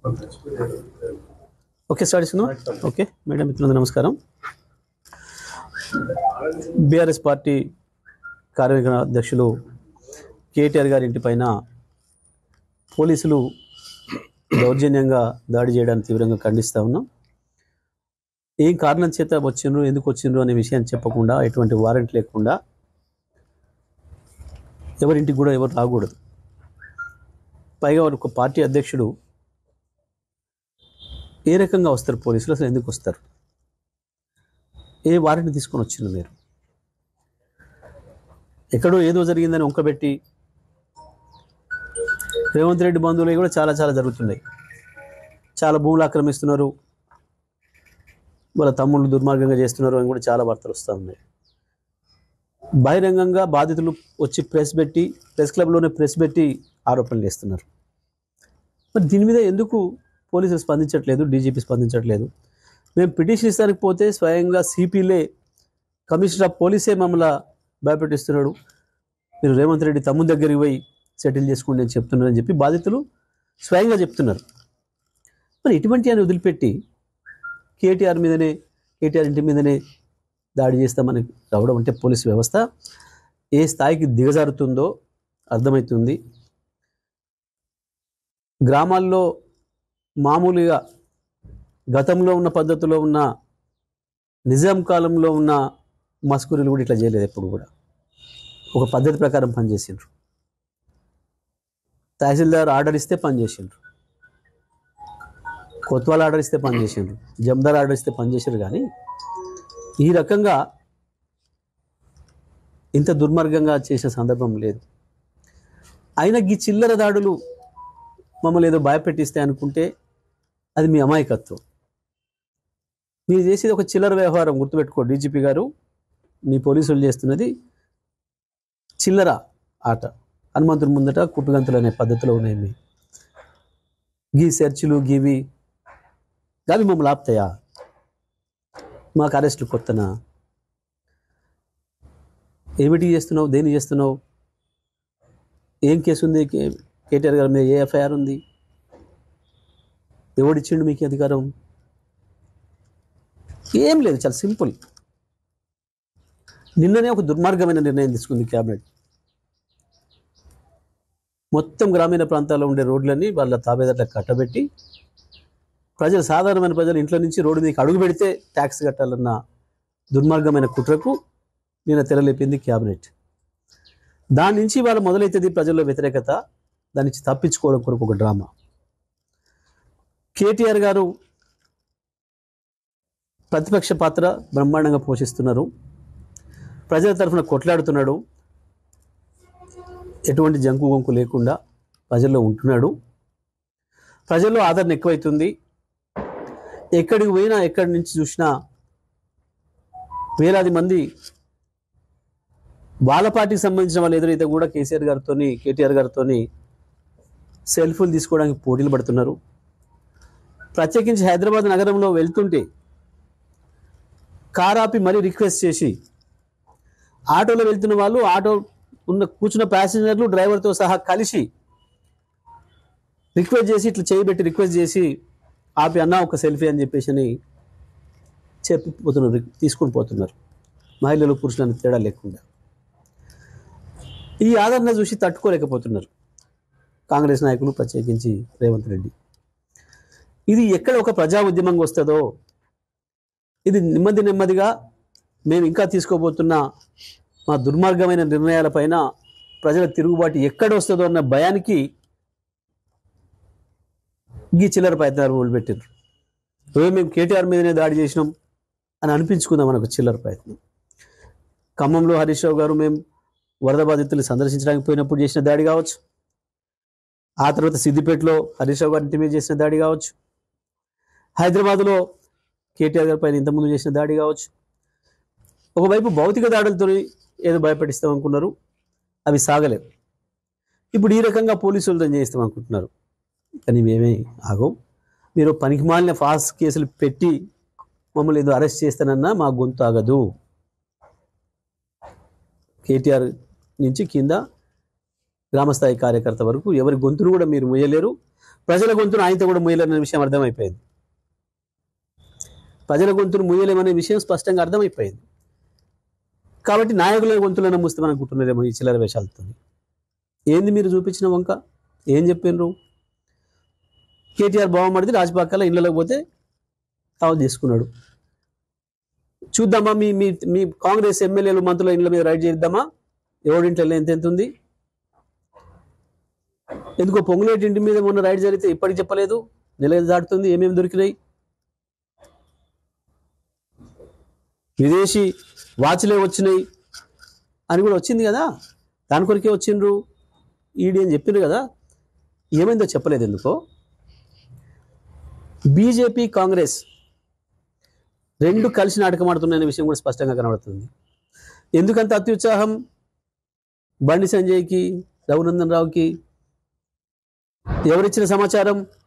okay start చేసుకుందాం okay madam మిత్రులందరూ నమస్కారం బీఆర్ఎస్ పార్టీ కార్మిక అధ్యక్షులు కేటీఆర్ గారి ఇంటి పైన పోలీసులు దౌర్జన్యంగా దాడి చేయడానికి తీవ్రంగా ఖండిస్తూ ఉన్నాం ఏం కారణం చేత వచ్చిండ్రు ఎందుకు వచ్చిండ్రు అనే విషయాన్ని చెప్పకుండా ఎటువంటి వారెంట్ లేకుండా ఎవరింటికి కూడా ఎవరు రాకూడదు పైగా వారు ఒక పార్టీ అధ్యక్షుడు ఏ రకంగా వస్తారు పోలీసులు అసలు ఎందుకు వస్తారు ఏ వారెంట్ తీసుకొని వచ్చిండ్రు మీరు ఎక్కడో ఏదో జరిగిందని వంకబెట్టి రేవంత్ రెడ్డి బంధువులు కూడా చాలా చాలా జరుగుతున్నాయి చాలా భూములు ఆక్రమిస్తున్నారు వాళ్ళ తమ్ముళ్ళు దుర్మార్గంగా చేస్తున్నారు అని కూడా చాలా వార్తలు వస్తూ ఉన్నాయి బహిరంగంగా బాధితులు వచ్చి ప్రెస్ పెట్టి ప్రెస్ క్లబ్లోనే ప్రెస్ పెట్టి ఆరోపణలు చేస్తున్నారు మరి దీని మీద ఎందుకు పోలీసులు స్పందించట్లేదు డీజీపీ స్పందించట్లేదు మేము పిటిషన్ ఇస్తానికి పోతే స్వయంగా సిపిలే కమిషనర్ ఆఫ్ పోలీసే మమ్మల్ని భయపెట్టిస్తున్నాడు మీరు రేవంత్ రెడ్డి తమ్ముని దగ్గరికి పోయి సెటిల్ చేసుకోండి అని చెప్తున్నారని చెప్పి బాధితులు స్వయంగా చెప్తున్నారు మరి ఇటువంటి అని వదిలిపెట్టి కేటీఆర్ మీదనే కేటీఆర్ ఇంటి మీదనే దాడి చేస్తామని రావడం అంటే పోలీసు వ్యవస్థ ఏ స్థాయికి దిగజారుతుందో అర్థమవుతుంది గ్రామాల్లో మామూలుగా గతంలో ఉన్న పద్ధతిలో ఉన్న నిజాం కాలంలో ఉన్న మస్కూరీలు కూడా ఇట్లా చేయలేదు ఎప్పుడు కూడా ఒక పద్ధతి ప్రకారం పనిచేసిండ్రు తహసీల్దార్ ఆర్డర్ ఇస్తే పనిచేసిండ్రు కొత్వాల్ ఆర్డర్ ఇస్తే పనిచేసిండ్రు జమ్దార్ ఆర్డర్ ఇస్తే పనిచేసారు కానీ ఈ రకంగా ఇంత దుర్మార్గంగా చేసిన సందర్భం లేదు అయినా ఈ చిల్లర దాడులు మమ్మల్ని ఏదో భయపెట్టిస్తే అనుకుంటే అది మీ అమాయకత్వం మీరు చేసేది ఒక చిల్లర వ్యవహారం గుర్తుపెట్టుకో డీజీపీ గారు మీ పోలీసులు చేస్తున్నది చిల్లర ఆట హనుమంతుడి ముందట కుప్పిగంతులు అనే పద్ధతిలో ఉన్నాయి మీ గీ సెర్చ్లు గీవి అవి మమ్మల్ని ఆపుతాయా మాకు అరెస్టులు కొత్తనా ఏమిటి చేస్తున్నావు దేని చేస్తున్నావు ఏం కేసు ఉంది కే- కేటీఆర్ గారి మీద ఏ ఎఫ్ఐఆర్ ఉంది ఎవడిచ్చిండు మీకు ఈ అధికారం ఏం లేదు చాలా సింపుల్ నిన్ననే ఒక దుర్మార్గమైన నిర్ణయం తీసుకుంది క్యాబినెట్ మొత్తం గ్రామీణ ప్రాంతాల్లో ఉండే రోడ్లన్నీ వాళ్ళ తాబేదారులకు కట్టబెట్టి ప్రజలు సాధారణమైన ప్రజలు ఇంట్లో నుంచి రోడ్డు మీకు అడుగు పెడితే ట్యాక్స్ కట్టాలన్న దుర్మార్గమైన కుట్రకు నిన్న తెరలేపింది క్యాబినెట్ దాని నుంచి వాళ్ళ మొదలైతుంది ప్రజల్లో వ్యతిరేకత దాని నుంచి తప్పించుకోవడం కొరకు ఒక డ్రామా కేటీఆర్ గారు ప్రతిపక్ష పాత్ర బ్రహ్మాండంగా పోషిస్తున్నారు ప్రజల తరఫున కొట్లాడుతున్నాడు ఎటువంటి జంకు గొంకు లేకుండా ప్రజల్లో ఉంటున్నాడు ప్రజల్లో ఆదరణ ఎక్కువైతుంది ఎక్కడికి పోయినా ఎక్కడి నుంచి చూసినా వేలాది మంది వాళ్ళ పార్టీకి సంబంధించిన వాళ్ళు ఎదురైతే కూడా కేసీఆర్ గారితో కేటీఆర్ గారితో సెల్ఫీలు తీసుకోవడానికి పోటీలు పడుతున్నారు ప్రత్యేకించి హైదరాబాద్ నగరంలో వెళ్తుంటే కార్ ఆపి మరీ రిక్వెస్ట్ చేసి ఆటోలో వెళ్తున్న వాళ్ళు ఆటో ఉన్న కూర్చున్న ప్యాసింజర్లు డ్రైవర్తో సహా కలిసి రిక్వెస్ట్ చేసి ఇట్లా చేయబెట్టి రిక్వెస్ట్ చేసి ఆపి అన్న ఒక సెల్ఫీ అని చెప్పేసి అని చెప్పిపోతున్నారు తీసుకొని పోతున్నారు మహిళలు పురుషులను తేడా లేకుండా ఈ ఆదరణ చూసి తట్టుకోలేకపోతున్నారు కాంగ్రెస్ నాయకులు ప్రత్యేకించి రేవంత్ రెడ్డి ఇది ఎక్కడ ఒక ప్రజా ఉద్యమంగా వస్తుందో ఇది నెమ్మది నెమ్మదిగా మేము ఇంకా తీసుకోబోతున్న మా దుర్మార్గమైన నిర్ణయాలపైన ప్రజల తిరుగుబాటు ఎక్కడ వస్తుందో అన్న భయానికి ఈ చిల్లర ప్రయత్నాలు మొదలుపెట్టారు ఏ మేము కేటీఆర్ మీదనే దాడి చేసినాం అని అనిపించుకుందాం మనకు చిల్లర ప్రయత్నం ఖమ్మంలో హరీష్ రావు గారు మేము వరద బాధితులు సందర్శించడానికి పోయినప్పుడు చేసిన దాడి కావచ్చు ఆ తర్వాత సిద్దిపేటలో హరీష్ రావు గారి ఇంటి మీద చేసిన దాడి కావచ్చు హైదరాబాద్లో కేటీఆర్ గారి పైన ఇంతకుముందు చేసిన దాడి కావచ్చు ఒకవైపు భౌతిక దాడులతో ఏదో భయపెట్టిస్తాం అనుకున్నారు అవి సాగలేదు ఇప్పుడు ఈ రకంగా పోలీసులతో చేయిస్తాం అనుకుంటున్నారు కానీ మేమే ఆగం మీరు పనికిమాలిన ఫాస్ట్ కేసులు పెట్టి మమ్మల్ని ఏదో అరెస్ట్ చేస్తానన్నా మా గొంతు ఆగదు కేటీఆర్ నుంచి కింద గ్రామస్థాయి కార్యకర్త వరకు ఎవరి గొంతును కూడా మీరు మొయ్యలేరు ప్రజల గొంతును ఆయనతో కూడా ముయ్యలేరనే విషయం అర్థమైపోయింది ప్రజల గొంతును ముయ్యలేమనే విషయం స్పష్టంగా అర్థమైపోయింది కాబట్టి నాయకుల గొంతులను మూస్తే అనుకుంటున్నారేమో ఈ చిల్లర వేషాలతో ఏంది మీరు చూపించిన వంక ఏం చెప్పిండ్రు కేటీఆర్ బాగుమడిది రాజపాకల ఇళ్ళలోకి పోతే కావు తీసుకున్నాడు చూద్దామా మీ మీ మీ కాంగ్రెస్ ఎమ్మెల్యేలు మంత్రుల ఇళ్ళ మీద రైడ్ చేద్దామా ఎవడింట్లో ఎంత ఎంత ఉంది ఎందుకో పొంగులేటి ఇంటి మీద మొన్న రైడ్ జరిగితే ఇప్పటికి చెప్పలేదు నెల దాటుతుంది ఏమేమి దొరికినాయి విదేశీ వాచ్లే వచ్చినాయి అని కూడా వచ్చింది కదా దాని కొరికే వచ్చిండ్రు ఈడీ అని చెప్పిండ్రు కదా ఏమైందో చెప్పలేదు ఎందుకో బీజేపీ కాంగ్రెస్ రెండు కలిసి నాటకం ఆడుతున్నాయనే విషయం కూడా స్పష్టంగా కనబడుతుంది ఎందుకంత అత్యుత్సాహం బండి సంజయ్కి రఘునందన్ రావుకి ఎవరిచ్చిన సమాచారం